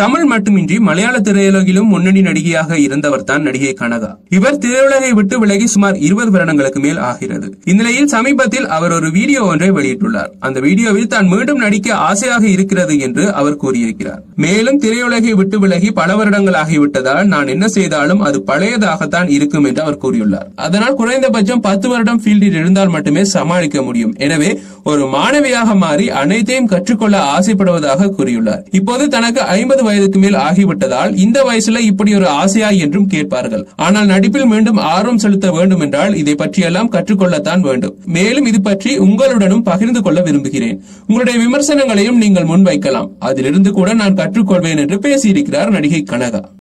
தமிழ் மட்டுமின்றி மலையாள திரையுலகிலும் முன்னணி நடிகையாக இருந்தவர் தான் நடிகை கனகா இவர் திரையுலகை விட்டு விலகி சுமார் இருபது வருடங்களுக்கு மேல் ஆகிறது இந்நிலையில் சமீபத்தில் அவர் ஒரு வீடியோ ஒன்றை வெளியிட்டுள்ளார் அந்த வீடியோவில் தான் மீண்டும் நடிக்க ஆசையாக இருக்கிறது என்று அவர் கூறியிருக்கிறார் மேலும் திரையுலகை விட்டு விலகி பல வருடங்கள் ஆகிவிட்டதால் நான் என்ன செய்தாலும் அது பழையதாகத்தான் இருக்கும் என்று அவர் கூறியுள்ளார் அதனால் குறைந்தபட்சம் பத்து வருடம் ஃபீல்டில் இருந்தால் மட்டுமே சமாளிக்க முடியும் எனவே ஒரு மாணவியாக மாறி அனைத்தையும் கற்றுக்கொள்ள ஆசைப்படுவதாக கூறியுள்ளார் இப்போது தனக்கு ஐம்பது வயதுக்கு மேல் ஆகிவிட்டதால் இந்த வயசுல இப்படி ஒரு ஆசையா என்றும் கேட்பார்கள் ஆனால் நடிப்பில் மீண்டும் ஆர்வம் செலுத்த வேண்டும் என்றால் இதை பற்றியெல்லாம் கற்றுக்கொள்ளத்தான் வேண்டும் மேலும் இது பற்றி உங்களுடனும் பகிர்ந்து கொள்ள விரும்புகிறேன் உங்களுடைய விமர்சனங்களையும் நீங்கள் முன்வைக்கலாம் அதிலிருந்து கூட நான் கற்றுக்கொள்வேன் என்று பேசியிருக்கிறார் நடிகை கனகா